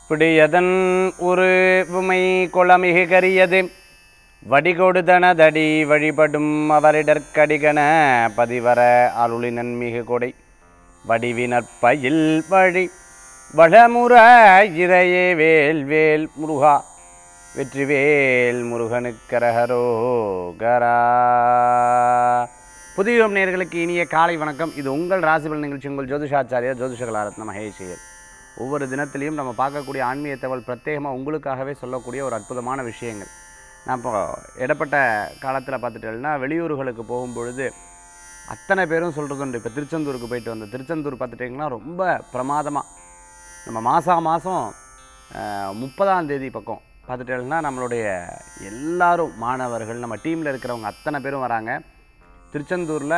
பிடியதன் ஒரு உமை குளமிகு கரியது வடிகொடுதனதடி வழிபடும் அவரிடற்கடிகன பதிவர அருளினன் மிகு கொடை வடிவினற்பயில் வழி வளமுற இறையே வேல் வேல் முருகா வெற்றிவேல் முருகனுக்கரகரோகரா புதிய நேயர்களுக்கு இனிய காலை வணக்கம் இது உங்கள் ராசிபல் நிகழ்ச்சி உங்கள் ஜோதிஷாச்சாரியர் ஜோதிஷகலாரத்ன மகேஷியர் ஒவ்வொரு தினத்திலையும் நம்ம பார்க்கக்கூடிய ஆன்மீக தகவல் பிரத்யேகமாக உங்களுக்காகவே சொல்லக்கூடிய ஒரு அற்புதமான விஷயங்கள் நான் இப்போ இடப்பட்ட காலத்தில் பார்த்துட்டேன்னா வெளியூர்களுக்கு போகும்பொழுது அத்தனை பேரும் சொல்கிறது உண்டு இப்போ திருச்செந்தூருக்கு போயிட்டு வந்தேன் திருச்செந்தூர் பார்த்துட்டிங்கன்னா ரொம்ப பிரமாதமாக நம்ம மாதம் மாதம் முப்பதாம் தேதி பக்கம் பார்த்துட்டேன்னா நம்மளுடைய எல்லாரும் மாணவர்கள் நம்ம டீமில் இருக்கிறவங்க அத்தனை பேரும் வராங்க திருச்செந்தூரில்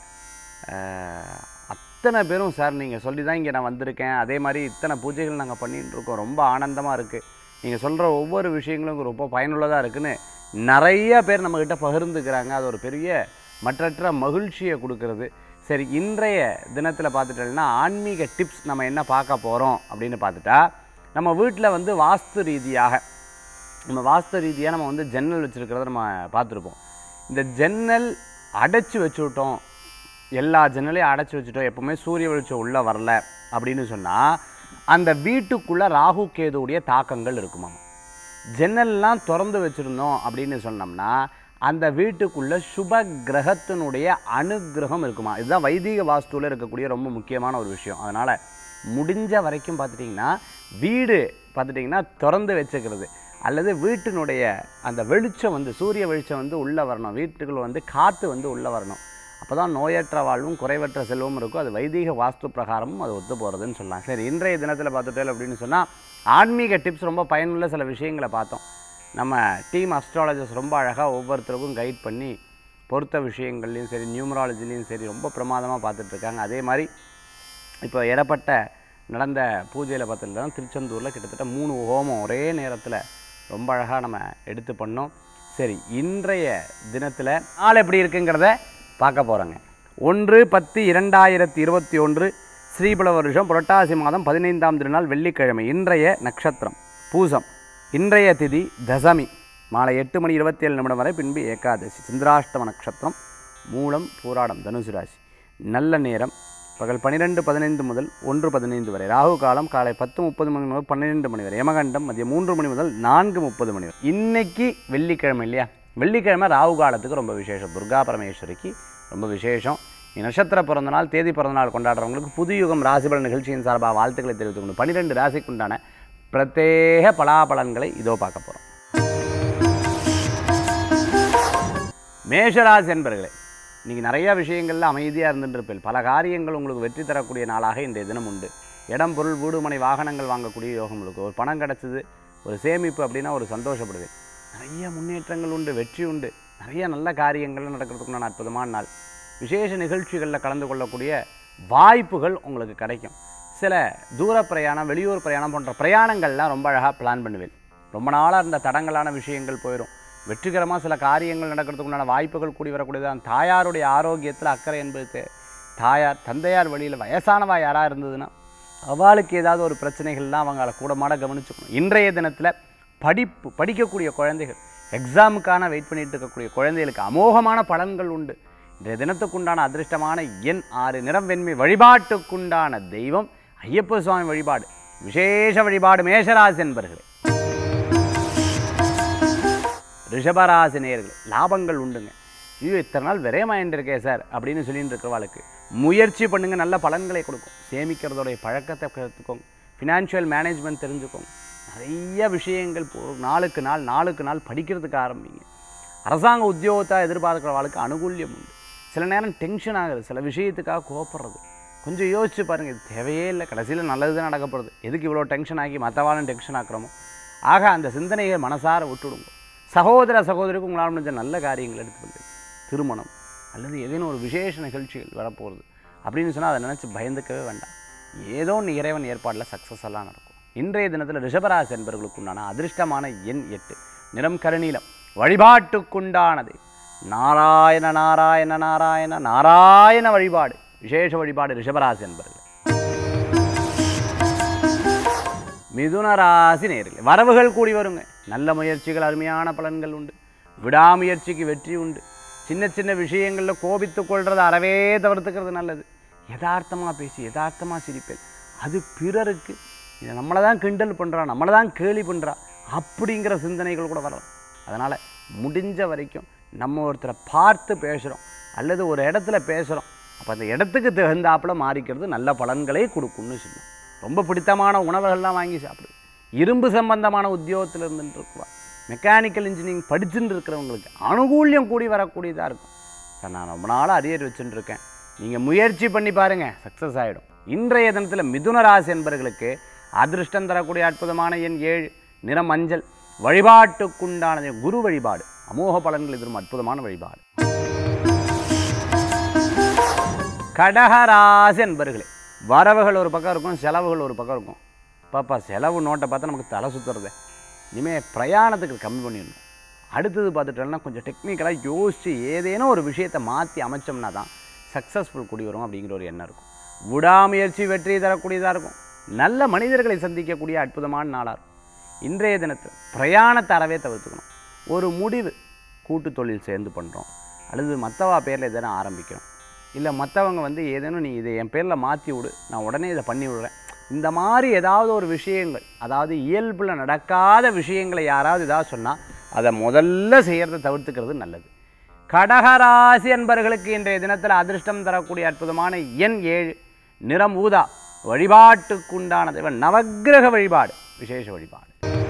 அத்தனை பேரும் சார் நீங்கள் சொல்லி தான் இங்கே நான் வந்திருக்கேன் அதே மாதிரி இத்தனை பூஜைகள் நாங்கள் பண்ணிட்டு இருக்கோம் ரொம்ப ஆனந்தமாக இருக்குது நீங்கள் சொல்கிற ஒவ்வொரு விஷயங்களும் ரொம்ப பயனுள்ளதாக இருக்குன்னு நிறைய பேர் நம்மக்கிட்ட பகிர்ந்துக்கிறாங்க அது ஒரு பெரிய மற்றற்ற மகிழ்ச்சியை கொடுக்கறது சரி இன்றைய தினத்தில் பார்த்துட்டோம்னா ஆன்மீக டிப்ஸ் நம்ம என்ன பார்க்க போகிறோம் அப்படின்னு பார்த்துட்டா நம்ம வீட்டில் வந்து வாஸ்து ரீதியாக நம்ம வாஸ்து ரீதியாக நம்ம வந்து ஜன்னல் வச்சுருக்கிறத நம்ம பார்த்துருப்போம் இந்த ஜன்னல் அடைச்சி வச்சுவிட்டோம் எல்லா ஜன்னலையும் அடைச்சி வச்சுட்டோம் எப்போவுமே சூரிய வெளிச்சம் உள்ளே வரல அப்படின்னு சொன்னால் அந்த வீட்டுக்குள்ளே ராகு கேதுவுடைய தாக்கங்கள் இருக்குமாம் ஜன்னல்லாம் திறந்து வச்சுருந்தோம் அப்படின்னு சொன்னோம்னா அந்த வீட்டுக்குள்ளே சுப கிரகத்தினுடைய அனுகிரகம் இருக்குமா இதுதான் வைதிக வாஸ்துவில் இருக்கக்கூடிய ரொம்ப முக்கியமான ஒரு விஷயம் அதனால் முடிஞ்ச வரைக்கும் பார்த்துட்டிங்கன்னா வீடு பார்த்துட்டிங்கன்னா திறந்து வச்சுக்கிறது அல்லது வீட்டினுடைய அந்த வெளிச்சம் வந்து சூரிய வெளிச்சம் வந்து உள்ளே வரணும் வீட்டுக்குள்ள வந்து காற்று வந்து உள்ளே வரணும் அப்போ தான் நோயற்ற வாழ்வும் குறைவற்ற செல்வமும் இருக்கும் அது வைதீக வாஸ்து பிரகாரமும் அது ஒத்து போகிறதுன்னு சொல்லலாம் சரி இன்றைய தினத்தில் பார்த்துட்டேன் அப்படின்னு சொன்னால் ஆன்மீக டிப்ஸ் ரொம்ப பயனுள்ள சில விஷயங்களை பார்த்தோம் நம்ம டீம் அஸ்ட்ராலஜர்ஸ் ரொம்ப அழகாக ஒவ்வொருத்தருக்கும் கைட் பண்ணி பொருத்த விஷயங்கள்லையும் சரி நியூமராலஜிலையும் சரி ரொம்ப பிரமாதமாக பார்த்துட்ருக்காங்க அதே மாதிரி இப்போ இடப்பட்ட நடந்த பூஜையில் பார்த்துட்டு திருச்செந்தூரில் கிட்டத்தட்ட மூணு ஹோமம் ஒரே நேரத்தில் ரொம்ப அழகாக நம்ம எடுத்து பண்ணோம் சரி இன்றைய தினத்தில் நாள் எப்படி இருக்குங்கிறத பார்க்க போகிறோங்க ஒன்று பத்து இரண்டாயிரத்தி இருபத்தி ஒன்று ஸ்ரீபல வருஷம் புரட்டாசி மாதம் பதினைந்தாம் திருநாள் வெள்ளிக்கிழமை இன்றைய நட்சத்திரம் பூசம் இன்றைய திதி தசமி மாலை எட்டு மணி இருபத்தி ஏழு நிமிடம் வரை பின்பு ஏகாதசி சந்திராஷ்டம நட்சத்திரம் மூலம் பூராடம் தனுசு ராசி நல்ல நேரம் பகல் பன்னிரெண்டு பதினைந்து முதல் ஒன்று பதினைந்து வரை ராகு காலம் காலை பத்து முப்பது மணி முதல் பன்னிரெண்டு மணி வரை யமகண்டம் மதியம் மூன்று மணி முதல் நான்கு முப்பது மணி வரை இன்னைக்கு வெள்ளிக்கிழமை இல்லையா வெள்ளிக்கிழமை ராகு காலத்துக்கு ரொம்ப விசேஷம் துர்கா பரமேஸ்வரிக்கு ரொம்ப விசேஷம் நீ நட்சத்திர பிறந்த நாள் தேதி பிறந்த நாள் கொண்டாடுறவங்களுக்கு புதுயுகம் ராசிபலன் நிகழ்ச்சியின் சார்பாக வாழ்த்துக்களை தெரிவித்துக் கொண்டு பன்னிரெண்டு ராசிக்குண்டான பிரத்யேக பலாபலன்களை இதோ பார்க்க போகிறோம் மேஷராசி என்பர்களே இன்றைக்கி நிறையா விஷயங்களில் அமைதியாக இருந்துட்டு பல காரியங்கள் உங்களுக்கு வெற்றி தரக்கூடிய நாளாக இன்றைய தினம் உண்டு இடம் பொருள் வீடு மனை வாகனங்கள் வாங்கக்கூடிய யோகம் உங்களுக்கு ஒரு பணம் கிடச்சிது ஒரு சேமிப்பு அப்படின்னா ஒரு சந்தோஷப்படுவேன் நிறைய முன்னேற்றங்கள் உண்டு வெற்றி உண்டு நிறைய நல்ல காரியங்கள் நடக்கிறதுக்குண்டான அற்புதமான நாள் விசேஷ நிகழ்ச்சிகளில் கலந்து கொள்ளக்கூடிய வாய்ப்புகள் உங்களுக்கு கிடைக்கும் சில தூர பிரயாணம் வெளியூர் பிரயாணம் போன்ற பிரயாணங்கள்லாம் ரொம்ப அழகாக பிளான் பண்ணுவேன் ரொம்ப நாளாக இருந்த தடங்கலான விஷயங்கள் போயிடும் வெற்றிகரமாக சில காரியங்கள் நடக்கிறதுக்கு உண்டான வாய்ப்புகள் கூடி வரக்கூடியதான் தாயாருடைய ஆரோக்கியத்தில் அக்கறை என்பது தே- தாயார் தந்தையார் வழியில் வயசானவா யாராக இருந்ததுன்னா அவளுக்கு ஏதாவது ஒரு பிரச்சனைகள்லாம் அவங்கள கூடமாட கவனிச்சுக்கணும் இன்றைய தினத்தில் படிப்பு படிக்கக்கூடிய குழந்தைகள் எக்ஸாமுக்கான வெயிட் பண்ணிட்டு இருக்கக்கூடிய குழந்தைகளுக்கு அமோகமான பலன்கள் உண்டு இன்றைய தினத்துக்குண்டான அதிர்ஷ்டமான எண் ஆறு நிறம் வெண்மை வழிபாட்டுக்குண்டான தெய்வம் ஐயப்ப சுவாமி வழிபாடு விசேஷ வழிபாடு மேஷராசி என்பர்களே ரிஷபராசி நேயர்களே லாபங்கள் உண்டுங்க ஐயோ இத்தனை நாள் விரயமாயின்னு இருக்கே சார் அப்படின்னு சொல்லிட்டு இருக்கிறவாளுக்கு முயற்சி பண்ணுங்க நல்ல பலன்களை கொடுக்கும் சேமிக்கிறதோடைய பழக்கத்தை கற்றுக்கோங்க ஃபினான்ஷியல் மேனேஜ்மெண்ட் தெரிஞ்சுக்கோங்க நிறைய விஷயங்கள் போ- நாளுக்கு நாள் நாளுக்கு நாள் படிக்கிறதுக்கு ஆரம்பிங்க அரசாங்க உத்தியோகத்தை எதிர்பார்க்குறவாளுக்கு அனுகூல்யம் உண்டு சில நேரம் டென்ஷன் ஆகுது சில விஷயத்துக்காக கோவப்படுறது கொஞ்சம் யோசிச்சு பாருங்கள் இது தேவையே இல்லை கடைசியில் நல்லது தான் நடக்க போகிறது எதுக்கு இவ்வளோ டென்ஷன் ஆக்கி மற்றவாளும் டென்ஷன் ஆக்குறோமோ ஆக அந்த சிந்தனையை மனசார விட்டுடுங்க சகோதர சகோதரிக்கு உங்களால் முடிஞ்ச நல்ல காரியங்கள் எடுத்து பண்ணுங்க திருமணம் அல்லது ஏதேனும் ஒரு விசேஷ நிகழ்ச்சிகள் வரப்போகிறது அப்படின்னு சொன்னால் அதை நினச்சி பயந்துக்கவே வேண்டாம் ஏதோ ஒன்று இறைவன் ஏற்பாடில் சக்ஸஸ் எல்லாம் நடக்கும் இன்றைய தினத்தில் ரிஷபராசி என்பவர்களுக்கு உண்டான அதிர்ஷ்டமான எண் எட்டு நிறம் கருநீலம் வழிபாட்டுக்குண்டானது நாராயண நாராயண நாராயண நாராயண வழிபாடு விசேஷ வழிபாடு ரிஷபராசி என்பர்கள் மிதுன ராசி நேர்கள் வரவுகள் கூடி வருங்க நல்ல முயற்சிகள் அருமையான பலன்கள் உண்டு விடாமுயற்சிக்கு வெற்றி உண்டு சின்ன சின்ன விஷயங்களில் கோபித்து கொள்றதை அறவே தவிர்த்துக்கிறது நல்லது யதார்த்தமாக பேசி யதார்த்தமாக சிரிப்பேன் அது பிறருக்கு இதை நம்மளை தான் கிண்டல் பண்ணுறான் நம்மளை தான் கேலி பண்ணுறா அப்படிங்கிற சிந்தனைகள் கூட வரலாம் அதனால் முடிஞ்ச வரைக்கும் நம்ம ஒருத்தரை பார்த்து பேசுகிறோம் அல்லது ஒரு இடத்துல பேசுகிறோம் அப்போ அந்த இடத்துக்கு தகுந்தாப்புல மாறிக்கிறது நல்ல பலன்களை கொடுக்கும்னு சொல்லலாம் ரொம்ப பிடித்தமான உணவுகள்லாம் வாங்கி சாப்பிடு இரும்பு சம்பந்தமான உத்தியோகத்தில் இருந்துட்டு இருக்குவா மெக்கானிக்கல் இன்ஜினியரிங் படிச்சுட்டு இருக்கிறவங்களுக்கு அனுகூல்யம் கூடி வரக்கூடியதாக இருக்கும் சார் நான் ரொம்ப நாளாக அரியர் வச்சுட்டு இருக்கேன் நீங்கள் முயற்சி பண்ணி பாருங்கள் சக்ஸஸ் ஆகிடும் இன்றைய தினத்தில் மிதுன ராசி என்பவர்களுக்கு அதிர்ஷ்டம் தரக்கூடிய அற்புதமான எண் ஏழு நிறம் மஞ்சள் வழிபாட்டுக்குண்டானது குரு வழிபாடு அமோக பலன்கள் எதிரும் அற்புதமான வழிபாடு கடகராசி என்பர்களே வரவுகள் ஒரு பக்கம் இருக்கும் செலவுகள் ஒரு பக்கம் இருக்கும் பாப்பா செலவு நோட்டை பார்த்தா நமக்கு தலை சுற்றுறது இனிமேல் பிரயாணத்துக்கு கம்மி பண்ணிடணும் அடுத்தது பார்த்துட்டோம்னா கொஞ்சம் டெக்னிக்கலாக யோசித்து ஏதேனும் ஒரு விஷயத்தை மாற்றி அமைச்சோம்னா தான் சக்ஸஸ்ஃபுல் கூடி வரும் அப்படிங்கிற ஒரு எண்ணம் இருக்கும் விடாமுயற்சி வெற்றி தரக்கூடியதாக இருக்கும் நல்ல மனிதர்களை சந்திக்கக்கூடிய அற்புதமான நாளாக இருக்கும் இன்றைய தினத்தில் பிரயாணத்தை அறவே தவிர்த்துக்கணும் ஒரு முடிவு கூட்டு தொழில் சேர்ந்து பண்ணுறோம் அல்லது மற்றவா பேரில் எதனா ஆரம்பிக்கிறோம் இல்லை மற்றவங்க வந்து ஏதேனும் நீ இதை என் பேரில் மாற்றி விடு நான் உடனே இதை பண்ணி விடுறேன் இந்த மாதிரி ஏதாவது ஒரு விஷயங்கள் அதாவது இயல்பில் நடக்காத விஷயங்களை யாராவது ஏதாவது சொன்னால் அதை முதல்ல செய்கிறத தவிர்த்துக்கிறது நல்லது கடகராசி அன்பர்களுக்கு இன்றைய தினத்தில் அதிர்ஷ்டம் தரக்கூடிய அற்புதமான எண் ஏழு நிறம் ஊதா வழிபாட்டுக்குண்டான தெய்வம் நவக்கிரக வழிபாடு விசேஷ வழிபாடு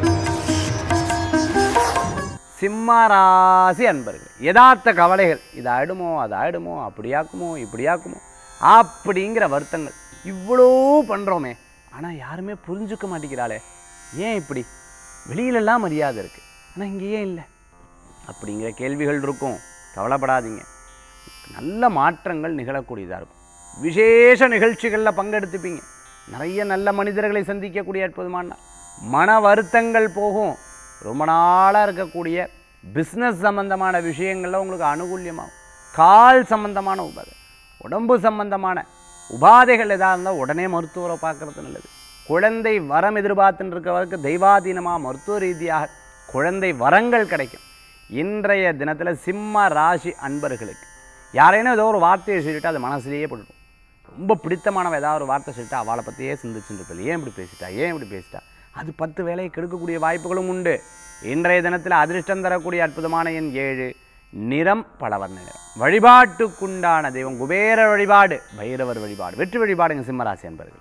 சிம்மராசி அன்பர்கள் யதார்த்த கவலைகள் இது ஆயிடுமோ அது ஆயிடுமோ அப்படியாக்குமோ இப்படியாக்குமோ அப்படிங்கிற வருத்தங்கள் இவ்வளோ பண்ணுறோமே ஆனால் யாருமே புரிஞ்சுக்க மாட்டேங்கிறாளே ஏன் இப்படி வெளியிலெல்லாம் மரியாதை இருக்குது ஆனால் இங்கே ஏன் இல்லை அப்படிங்கிற கேள்விகள் இருக்கும் கவலைப்படாதீங்க நல்ல மாற்றங்கள் நிகழக்கூடியதாக இருக்கும் விசேஷ நிகழ்ச்சிகளில் பங்கெடுத்துப்பீங்க நிறைய நல்ல மனிதர்களை சந்திக்கக்கூடிய அற்புதமான நாள். மன வருத்தங்கள் போகும் ரொம்ப நாளாக இருக்கக்கூடிய பிஸ்னஸ் சம்பந்தமான விஷயங்களில் உங்களுக்கு அனுகூல்யமாகும் கால் சம்பந்தமான உபாதை உடம்பு சம்பந்தமான உபாதைகள் எதாக இருந்தால் உடனே மருத்துவரை பார்க்கறது நல்லது குழந்தை வரம் எதிர்பார்த்துட்டு இருக்கிறவருக்கு தெய்வாதீனமாக மருத்துவ ரீதியாக குழந்தை வரங்கள் கிடைக்கும் இன்றைய தினத்தில் சிம்ம ராசி அன்பர்களுக்கு யாரேனும் ஏதோ ஒரு வார்த்தையை சொல்லிட்டு அது மனசுலேயே போட்டுடும் ரொம்ப பிடித்தமானவ ஏதாவது ஒரு வார்த்தை சொல்லிட்டு அவளை பற்றியே சிந்திச்சுட்டு இருப்பது ஏன் இப்படி பேசிட்டா ஏன் இப்படி பேசிட்டா அது பத்து வேலையை கெடுக்கக்கூடிய வாய்ப்புகளும் உண்டு இன்றைய தினத்தில் அதிர்ஷ்டம் தரக்கூடிய அற்புதமான எண் ஏழு நிறம் பலவர்ண நிறம் வழிபாட்டுக்குண்டான தெய்வம் குபேர வழிபாடு பைரவர் வழிபாடு வெற்றி வழிபாடுங்க சிம்மராசி என்பர்கள்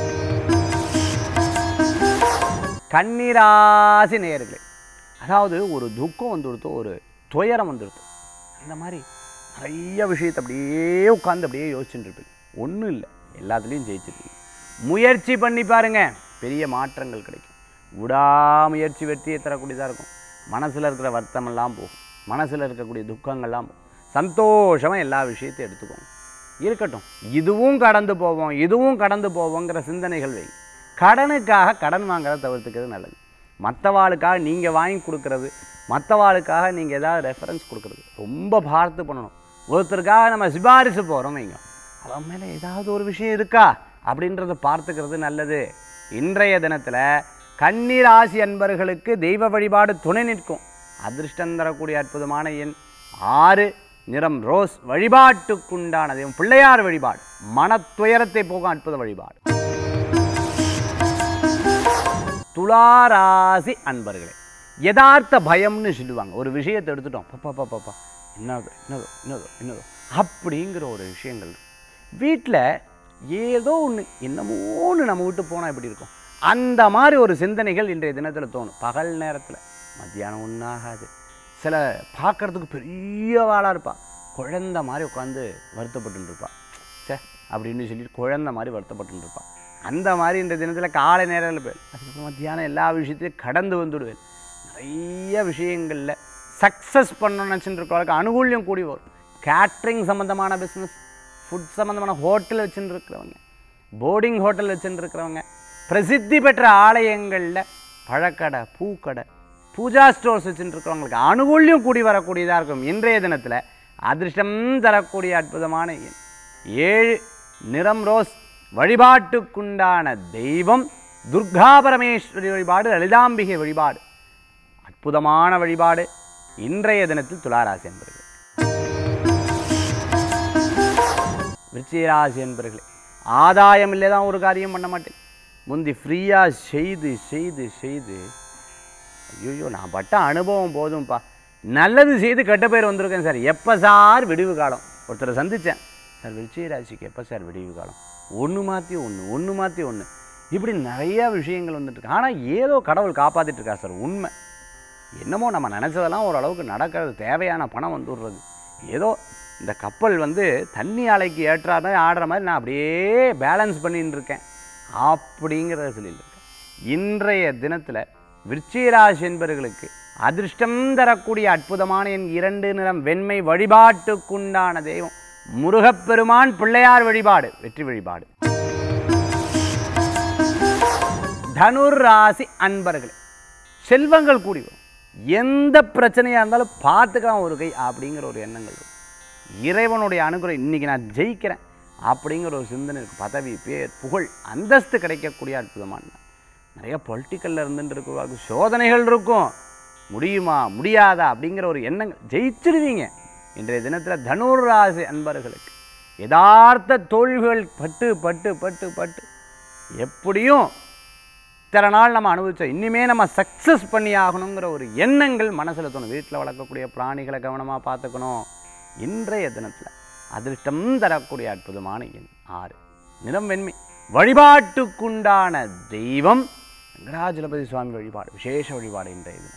கன்னிராசி நேயர்களே அதாவது ஒரு துக்கம் வந்துடுத்தோ ஒரு துயரம் வந்துடுத்தோ அந்த மாதிரி நிறைய விஷயத்தை அப்படியே உட்காந்து அப்படியே யோசிச்சுட்டு இருப்பீங்க ஒன்றும் இல்லை எல்லாத்துலேயும் ஜெயிச்சிருப்பீங்க முயற்சி பண்ணி பாருங்க பெரிய மாற்றங்கள் கிடைக்கும் விடாமுயற்சி வெற்றியை தரக்கூடியதாக இருக்கும் மனசில் இருக்கிற வருத்தமெல்லாம் போகும் மனசில் இருக்கக்கூடிய துக்கங்கள்லாம் போகும் சந்தோஷமாக எல்லா விஷயத்தையும் எடுத்துக்கோங்க இருக்கட்டும் இதுவும் கடந்து போவோம் இதுவும் கடந்து போவோங்கிற சிந்தனைகள் வை கடனுக்காக கடன் வாங்குறத தவிர்த்துக்கிறது நல்லது மற்றவாளுக்காக நீங்கள் வாங்கி கொடுக்கறது மற்றவாளுக்காக நீங்கள் ஏதாவது ரெஃபரன்ஸ் கொடுக்கறது ரொம்ப பார்த்து பண்ணணும் ஒருத்தருக்காக நம்ம சிபாரிசு போகிறோம் வைங்க அவன் மேலே ஏதாவது ஒரு விஷயம் இருக்கா அப்படின்றத பார்த்துக்கிறது நல்லது இன்றைய தினத்தில் கன்னிராசி அன்பர்களுக்கு தெய்வ வழிபாடு துணை நிற்கும் அதிர்ஷ்டம் தரக்கூடிய அற்புதமான எண் ஆறு நிறம் ரோஸ் வழிபாட்டுக்குண்டான தெய்வம் பிள்ளையார் வழிபாடு மனத்துயரத்தை போகும் அற்புத வழிபாடு துளாராசி அன்பர்களே யதார்த்த பயம்னு சொல்லுவாங்க ஒரு விஷயத்தை எடுத்துட்டோம் பாப்பா பாப்பா பாப்பா என்னதோ என்னதோ என்னதோ என்னதோ அப்படிங்கிற ஒரு விஷயங்கள் வீட்டில் ஏதோ ஒன்று என்னமோன்னு நம்ம விட்டு போனால் எப்படி இருக்கும் அந்த மாதிரி ஒரு சிந்தனைகள் இன்றைய தினத்தில் தோணும் பகல் நேரத்தில் மத்தியானம் ஒன்றாகாது சில பார்க்கறதுக்கு பெரிய வாளாக இருப்பா குழந்த மாதிரி உட்காந்து வருத்தப்பட்டு இருப்பா சே அப்படின்னு சொல்லிட்டு குழந்த மாதிரி வருத்தப்பட்டு இருப்பா அந்த மாதிரி இந்த தினத்தில் காலை நேரத்தில் போய் அதுக்கப்புறம் மத்தியானம் எல்லா விஷயத்தையும் கடந்து வந்துடுவேன் நிறைய விஷயங்களில் சக்ஸஸ் பண்ணணும்னு நினச்சிட்டு இருக்கிறவங்களுக்கு அனுகூல்யம் கூடி வரும் கேட்ரிங் சம்மந்தமான பிஸ்னஸ் ஃபுட் சம்மந்தமான ஹோட்டல் வச்சுட்டு இருக்கிறவங்க போர்டிங் ஹோட்டல் வச்சுட்டு இருக்கிறவங்க பிரசித்தி பெற்ற ஆலயங்களில் பழக்கடை பூக்கடை பூஜா ஸ்டோர்ஸ் வச்சுட்டு இருக்கிறவங்களுக்கு அனுகூல்யம் கூடி வரக்கூடியதாக இருக்கும் இன்றைய தினத்தில் அதிர்ஷ்டம் தரக்கூடிய அற்புதமான எண் ஏழு நிறம் ரோஸ் வழிபாட்டுக்குண்டான தெய்வம் துர்கா பரமேஸ்வரி வழிபாடு லலிதாம்பிகை வழிபாடு அற்புதமான வழிபாடு இன்றைய தினத்தில் துளாராசி என்பர்கள் விருச்சிகராசி என்பர்களே ஆதாயம் இல்லை தான் ஒரு காரியம் பண்ண மாட்டேன் முந்தி ஃப்ரீயாக செய்து செய்து செய்து ஐயோ நான் பட்ட அனுபவம் போதும்ப்பா நல்லது செய்து கெட்ட பேர் வந்திருக்கேன் சார் எப்போ சார் விடிவு காலம் ஒருத்தரை சந்தித்தேன் சார் விருச்சிக ராசிக்கு எப்போ சார் விடிவு காலம் ஒன்று மாற்றி ஒன்று ஒன்று மாற்றி ஒன்று இப்படி நிறையா விஷயங்கள் வந்துட்டு இருக்கு ஆனால் ஏதோ கடவுள் காப்பாத்திட்டு இருக்கா சார் உண்மை என்னமோ நம்ம நினச்சதெல்லாம் ஓரளவுக்கு நடக்கிறது தேவையான பணம் வந்துடுறது ஏதோ இந்த கப்பல் வந்து தண்ணி அலைக்கு ஏற்றாத ஆடுற மாதிரி நான் அப்படியே பேலன்ஸ் பண்ணிட்டு இருக்கேன் அப்படிங்கிறத சொல்லியிருக்கேன் இன்றைய தினத்தில் விருச்சிகராசி என்பவர்களுக்கு அதிர்ஷ்டம் தரக்கூடிய அற்புதமான என் இரண்டு நிறம் வெண்மை வழிபாட்டுக்குண்டான தெய்வம் முருகப்பெருமான் பிள்ளையார் வழிபாடு வெற்றி வழிபாடு தனுர் ராசி அன்பர்களே செல்வங்கள் கூடி வரும் எந்த பிரச்சனையாக இருந்தாலும் பார்த்துக்கலாம் ஒரு கை அப்படிங்கிற ஒரு எண்ணங்கள் இருக்கும் இறைவனுடைய அனுகிரகம் இன்னைக்கு நான் ஜெயிக்கிறேன் அப்படிங்கிற ஒரு சிந்தனை இருக்கும் பதவி பேர் புகழ் அந்தஸ்து கிடைக்கக்கூடிய அற்புதமான நாள். நிறைய பொலிட்டிக்கலில் இருந்துட்டு இருக்கிறவங்க சோதனைகள் இருக்கும் முடியுமா முடியாதா அப்படிங்கிற ஒரு எண்ணங்கள் ஜெயிச்சிடுவீங்க இன்றைய தினத்தில் தனுர் ராசி அன்பர்களுக்கு யதார்த்த தோல்விகள் பட்டு பட்டு பட்டு பட்டு எப்படியும் இத்தனை நாள் நம்ம அனுபவிச்சோம் இனிமே நம்ம சக்ஸஸ் பண்ணி ஆகணுங்கிற ஒரு எண்ணங்கள் மனசில் தோணும் வீட்டில் வளர்க்கக்கூடிய பிராணிகளை கவனமாக பார்த்துக்கணும் இன்றைய தினத்தில் அதிர்ஷ்டம் தரக்கூடிய அற்புதமான எண் ஆறு நிறம் வெண்மை வழிபாட்டுக்குண்டான தெய்வம் வெங்கடாஜலபதி சுவாமி வழிபாடு விசேஷ வழிபாடு இன்றைய தினம்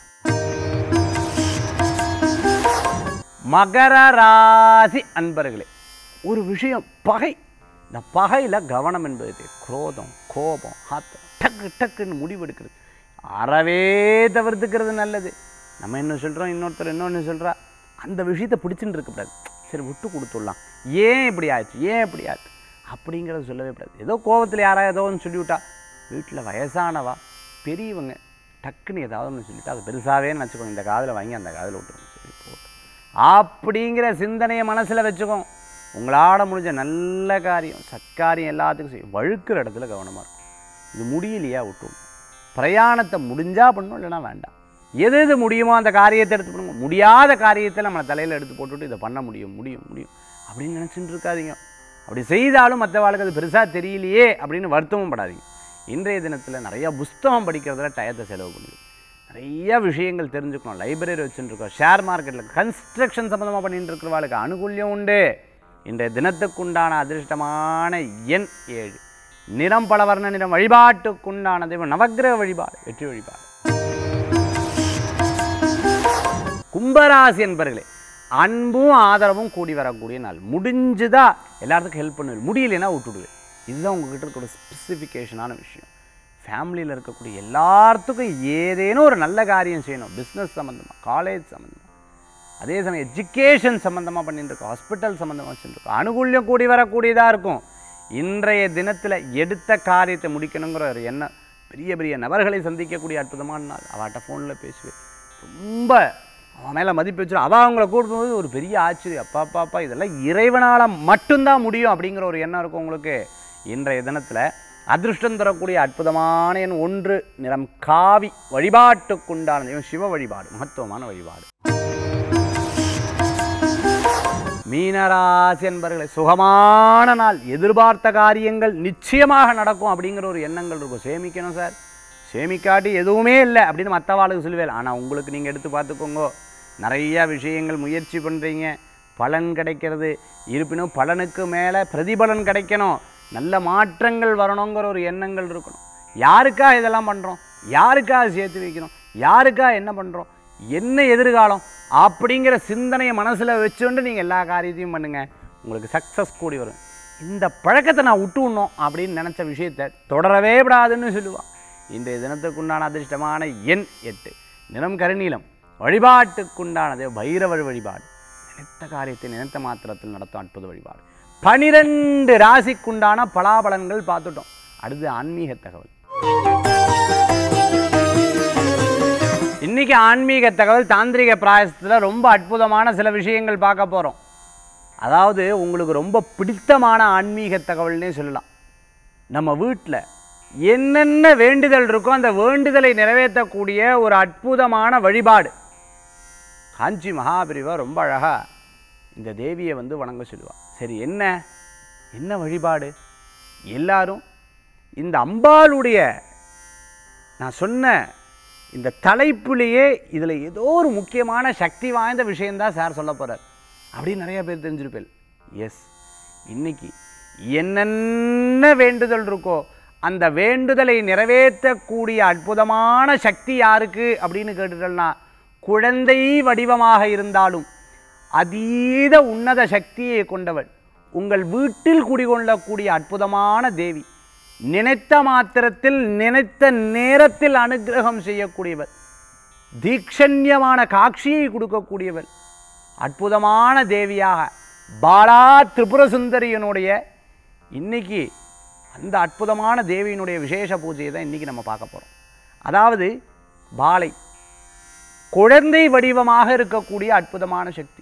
மகர ராசி அன்பர்களே ஒரு விஷயம் பகை இந்த பகையில் கவனம் என்பது தேவை. குரோதம் கோபம் ஆத்தம் டக்கு டக்குன்னு முடிவெடுக்கிறது அறவே தவிர்த்துக்கிறது நல்லது நம்ம என்ன சொல்கிறோம் இன்னொருத்தர் இன்னொன்று சொல்கிறா அந்த விஷயத்தை பிடிச்சின்னு இருக்கக்கூடாது சரி விட்டு கொடுத்துடலாம் ஏன் இப்படி ஆச்சு ஏன் இப்படி ஆச்சு அப்படிங்கிறத சொல்லவே கூடாது ஏதோ கோபத்தில் யாரா ஏதோ ஒன்று சொல்லிவிட்டா வீட்டில் வயசானவா பெரியவங்க டக்குன்னு ஏதாவது ஒன்று சொல்லிட்டா அது பெருசாகவே நினச்சிக்கோங்க இந்த காதில் வாங்கி அந்த காதில் விட்டுருங்க சரி போட்டு அப்படிங்கிற சிந்தனையை மனசில் வச்சுக்கோங்க உங்களால் முடிஞ்ச நல்ல காரியம் சத்காரியம் எல்லாத்துக்கும் செய்யும் வழுக்கிற இடத்துல கவனமாக இருக்கும் இது முடியலையா விட்டுணும் பிரயாணத்தை முடிஞ்சா பண்ணணும் இல்லைன்னா வேண்டாம் எது எது முடியுமோ அந்த காரியத்தை எடுத்து பண்ணுங்க முடியாத காரியத்தை நம்மளை தலையில் எடுத்து போட்டுட்டு இதை பண்ண முடியும் முடியும் முடியும் அப்படின்னு நினச்சிட்டு இருக்காதீங்க அப்படி செய்தாலும் மற்றவாளுக்கு அது பெருசாக தெரியலையே அப்படின்னு வருத்தமும் படாதீங்க இன்றைய தினத்தில் நிறைய புஸ்தகம் படிக்கிறதுல டயத்தை செலவு பண்ணுது நிறைய விஷயங்கள் தெரிஞ்சுக்கணும் லைப்ரரி வச்சுருக்கோம் ஷேர் மார்க்கெட்டில் கன்ஸ்ட்ரக்ஷன் சம்மந்தமாக பண்ணிட்டு இருக்கிறவாளுக்கு அனுகூல்யம் உண்டு இன்றைய தினத்துக்குண்டான அதிர்ஷ்டமான எண் ஏழு நிறம் பலவர்ண நிறம் வழிபாட்டுக்குண்டான தெய்வம் நவக்கிரக வழிபாடு வெற்றி வழிபாடு கும்பராசி என்பர்களே அன்பும் ஆதரவும் கூடி வரக்கூடிய நாள் முடிஞ்சுதா எல்லாத்துக்கும் ஹெல்ப் பண்ணுவேன் முடியலைன்னா விட்டுடுவேன் இதுதான் உங்ககிட்ட இருக்கிற ஸ்பெசிஃபிகேஷனான விஷயம் ஃபேமிலியில் இருக்கக்கூடிய எல்லாத்துக்கும் ஏதேனும் ஒரு நல்ல காரியம் செய்யணும் பிஸ்னஸ் சம்மந்தமாக காலேஜ் சம்மந்தமாக அதே சமயம் எஜுகேஷன் சம்மந்தமாக பண்ணிட்டு இருக்கோம் ஹாஸ்பிட்டல் சம்மந்தமாக வச்சுட்டு இருக்கோம் அனுகூல்யம் கூடி வரக்கூடியதாக இருக்கும் இன்றைய தினத்தில் எடுத்த காரியத்தை முடிக்கணுங்கிற ஒரு எண்ணம் பெரிய பெரிய நபர்களை சந்திக்கக்கூடிய அற்புதமான நாள் அவட்ட ஃபோனில் பேசுவேன் ரொம்ப அவன் மேலே மதிப்பு வச்சு அவள் அவங்கள கூடும்போது ஒரு பெரிய ஆச்சரியம் அப்பா அப்பா அப்பா இதெல்லாம் இறைவனால் மட்டும்தான் முடியும் அப்படிங்கிற ஒரு எண்ணம் இருக்கும் உங்களுக்கு இன்றைய தினத்தில் அதிர்ஷ்டம் தரக்கூடிய அற்புதமான எண் ஒன்று நிறம் காவி வழிபாட்டுக்குண்டான தெய்வம் சிவ வழிபாடு மகத்துவமான வழிபாடு மீனராசி என்பர்களை சுகமான நாள் எதிர்பார்த்த காரியங்கள் நிச்சயமாக நடக்கும் அப்படிங்கிற ஒரு எண்ணங்கள் இருக்கும் சேமிக்கணும் சார் சேமிக்காட்டி எதுவுமே இல்லை அப்படின்னு மற்றவாளுக்கு சொல்லுவேன் ஆனால் உங்களுக்கு நீங்கள் எடுத்து பார்த்துக்கோங்க நிறைய விஷயங்கள் முயற்சி பண்ணுறீங்க பலன் கிடைக்கிறது இருப்பினும் பலனுக்கு மேலே பிரதிபலன் கிடைக்கணும் நல்ல மாற்றங்கள் வரணுங்கிற ஒரு எண்ணங்கள் இருக்கணும் யாருக்கா இதெல்லாம் பண்ணுறோம் யாருக்கா சேர்த்து வைக்கணும் யாருக்கா என்ன பண்ணுறோம் என்ன எதிர்காலம் அப்படிங்கிற சிந்தனையை மனசில் வச்சுட்டு நீங்கள் எல்லா காரியத்தையும் பண்ணுங்கள் உங்களுக்கு சக்ஸஸ் கூடி வரும் இந்த பழக்கத்தை நான் விட்டு விடணும் அப்படின்னு நினச்ச விஷயத்தை தொடரவே விடாதுன்னு சொல்லுவான் இன்றைய தினத்துக்குண்டான அதிர்ஷ்டமான எண் எட்டு நிறம் கருநீலம் வழிபாட்டுக்குண்டானது பைரவர் வழிபாடு நினைத்த காரியத்தை நினைத்த மாத்திரத்தில் நடத்தும் அற்புத வழிபாடு பனிரெண்டு ராசிக்குண்டான பலாபலன்கள் பார்த்துட்டோம் அடுத்து ஆன்மீக தகவல் இன்னைக்கு ஆன்மீக தகவல் தாந்திரிக பிராயசத்தில் ரொம்ப அற்புதமான சில விஷயங்கள் பார்க்க போகிறோம் அதாவது உங்களுக்கு ரொம்ப பிடித்தமான ஆன்மீக தகவல்னே சொல்லலாம் நம்ம வீட்டில் என்னென்ன வேண்டுதல் இருக்கோ அந்த வேண்டுதலை நிறைவேற்றக்கூடிய ஒரு அற்புதமான வழிபாடு காஞ்சி மகாபிரிவா ரொம்ப அழகா இந்த தேவியை வந்து வணங்க சொல்லுவா சரி என்ன என்ன வழிபாடு எல்லாரும் இந்த அம்பாளுடைய நான் சொன்ன இந்த தலைப்புலேயே இதில் ஏதோ ஒரு முக்கியமான சக்தி வாய்ந்த விஷயந்தான் சார் சொல்ல போகிறார் அப்படின்னு நிறைய பேர் தெரிஞ்சிருப்பேன் எஸ் இன்னைக்கு என்னென்ன வேண்டுதல் இருக்கோ அந்த வேண்டுதலை நிறைவேற்றக்கூடிய அற்புதமான சக்தி யாருக்கு அப்படின்னு கேட்டுட்டோம்னா குழந்தை வடிவமாக இருந்தாலும் அதீத உன்னத சக்தியை கொண்டவள் உங்கள் வீட்டில் குடிகொள்ளக்கூடிய அற்புதமான தேவி நினைத்த மாத்திரத்தில் நினைத்த நேரத்தில் அனுக்கிரகம் செய்யக்கூடியவர் தீக்ஷண்யமான காட்சியை கொடுக்கக்கூடியவர் அற்புதமான தேவியாக பாலா திரிபுர சுந்தரியனுடைய இன்னைக்கு அந்த அற்புதமான தேவியினுடைய விசேஷ பூஜையை தான் இன்னைக்கு நம்ம பார்க்க போகிறோம் அதாவது பாலை குழந்தை வடிவமாக இருக்கக்கூடிய அற்புதமான சக்தி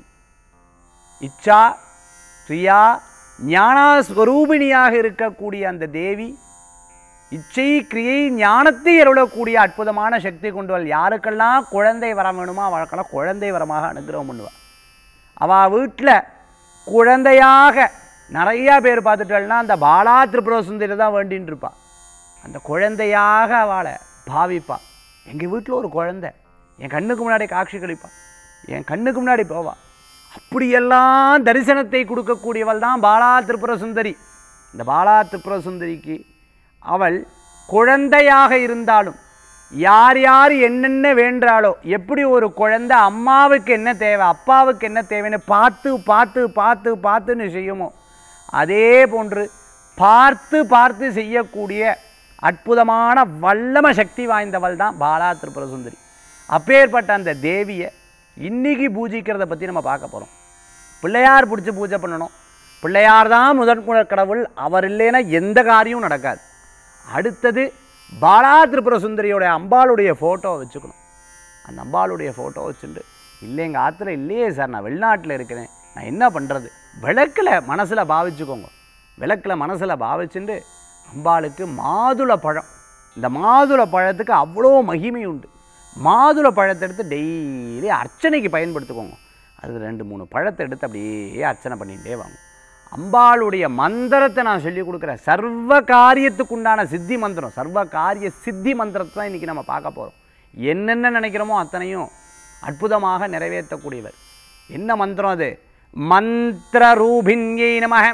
இச்சா பிரியா ஞானஸ்வரூபிணியாக இருக்கக்கூடிய அந்த தேவி இச்சை கிரியை ஞானத்தை அருளக்கூடிய அற்புதமான சக்தி கொண்டவள் யாருக்கெல்லாம் குழந்தை வரம் வேணுமோ அவளுக்கெல்லாம் குழந்தை வரமாக அனுகிரகம் பண்ணுவாள் அவள் வீட்டில் குழந்தையாக நிறையா பேர் பார்த்துட்டோம்னா அந்த பாலா திரிபுர சுந்தரி தான் வேண்டின்னு இருப்பாள் அந்த குழந்தையாக அவளை பாவிப்பா எங்கள் வீட்டில் ஒரு குழந்தை என் கண்ணுக்கு முன்னாடி காட்சி கழிப்பா என் கண்ணுக்கு முன்னாடி போவா அப்படியெல்லாம் தரிசனத்தை கொடுக்கக்கூடியவள் தான் பாலா திரிபுர சுந்தரி இந்த பாலா திரிபுர சுந்தரிக்கு அவள் குழந்தையாக இருந்தாலும் யார் யார் என்னென்ன வேண்டாளோ எப்படி ஒரு குழந்தை அம்மாவுக்கு என்ன தேவை அப்பாவுக்கு என்ன தேவைன்னு பார்த்து பார்த்து பார்த்து பார்த்துன்னு செய்யுமோ அதே போன்று பார்த்து பார்த்து செய்யக்கூடிய அற்புதமான வல்லம சக்தி வாய்ந்தவள் தான் பாலா திரிபுர சுந்தரி அப்பேற்பட்ட அந்த தேவியை இன்னைக்கு பூஜிக்கிறத பற்றி நம்ம பார்க்க போகிறோம் பிள்ளையார் பிடிச்சி பூஜை பண்ணணும் பிள்ளையார் தான் முதன் குல கடவுள் அவர் இல்லைன்னா எந்த காரியமும் நடக்காது அடுத்தது பாலா திரிபுர சுந்தரியோட அம்பாளுடைய ஃபோட்டோ வச்சுக்கணும் அந்த அம்பாளுடைய ஃபோட்டோ வச்சுட்டு இல்லை எங்கள் ஆற்றுல இல்லையே சார் நான் வெளிநாட்டில் இருக்கிறேன் நான் என்ன பண்ணுறது விளக்கில் மனசில் பாவிச்சுக்கோங்க விளக்கில் மனசில் பாவிச்சுட்டு அம்பாளுக்கு மாதுளை பழம் இந்த மாதுளை பழத்துக்கு அவ்வளோ மகிமை உண்டு மாதுளை பழத்தை எடுத்து டெய்லி அர்ச்சனைக்கு பயன்படுத்திக்கோங்க அது ரெண்டு மூணு பழத்தை எடுத்து அப்படியே அர்ச்சனை பண்ணிகிட்டே வாங்க அம்பாளுடைய மந்திரத்தை நான் சொல்லி கொடுக்குறேன் சர்வ காரியத்துக்குண்டான சித்தி மந்திரம் சர்வ காரிய சித்தி மந்திரத்தை தான் இன்றைக்கி நம்ம பார்க்க போகிறோம் என்னென்ன நினைக்கிறோமோ அத்தனையும் அற்புதமாக நிறைவேற்றக்கூடியவர் என்ன மந்திரம் அது மந்திர ரூபின்யை நமக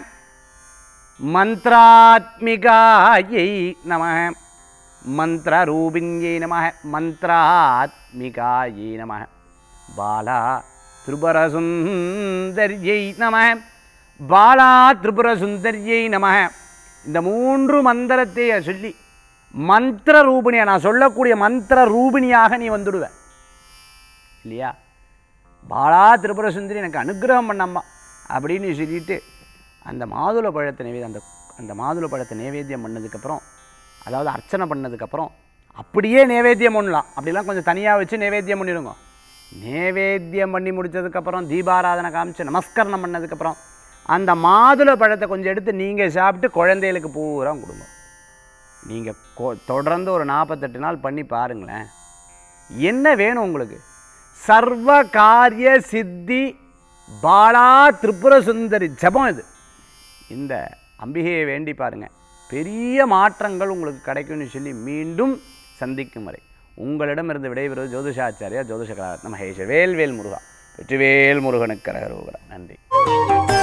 மந்திராத்மிகாயை நமக மந்திர ரூபின்யை நமக மந்திராத்மிகாயை நமக பாலா திரிபுரசுந்தரியை நம பாலா திரிபுரசுந்தரியை நம இந்த மூன்று மந்திரத்தை சொல்லி மந்திர ரூபிணியா நான் சொல்லக்கூடிய மந்திர ரூபிணியாக நீ வந்துடுவ இல்லையா பாலா திரிபுர சுந்தரி எனக்கு அனுகிரகம் பண்ணம்மா அப்படின்னு சொல்லிட்டு அந்த மாதுளை பழத்தை நைவேத்தியம் அந்த அந்த மாதுளை பழத்தை நைவேத்தியம் பண்ணதுக்கப்புறம் அதாவது அர்ச்சனை பண்ணதுக்கப்புறம் அப்படியே நைவேத்தியம் பண்ணலாம் அப்படிலாம் கொஞ்சம் தனியாக வச்சு நைவேத்தியம் பண்ணிடுங்க நைவேத்தியம் பண்ணி முடிச்சதுக்கப்புறம் தீபாராதனை காமிச்சு நமஸ்கரணம் பண்ணதுக்கப்புறம் அந்த மாதுளை பழத்தை கொஞ்சம் எடுத்து நீங்கள் சாப்பிட்டு குழந்தைகளுக்கு பூரா கொடுங்க நீங்கள் தொடர்ந்து ஒரு நாற்பத்தெட்டு நாள் பண்ணி பாருங்களேன் என்ன வேணும் உங்களுக்கு சர்வ காரிய சித்தி பாலா திரிபுர சுந்தரி ஜபம் இது இந்த அம்பிகையை வேண்டி பாருங்க பெரிய மாற்றங்கள் உங்களுக்கு கிடைக்கும்னு சொல்லி மீண்டும் சந்திக்கும் வரை உங்களிடமிருந்து விடைபெறுவது ஜோதிஷாச்சாரியா ஜோதிஷ கலாரத்ன மகேஷ் வேல்வேல் முருகா வெற்றிவேல் முருகனுக்கு கரகரோகரா நன்றி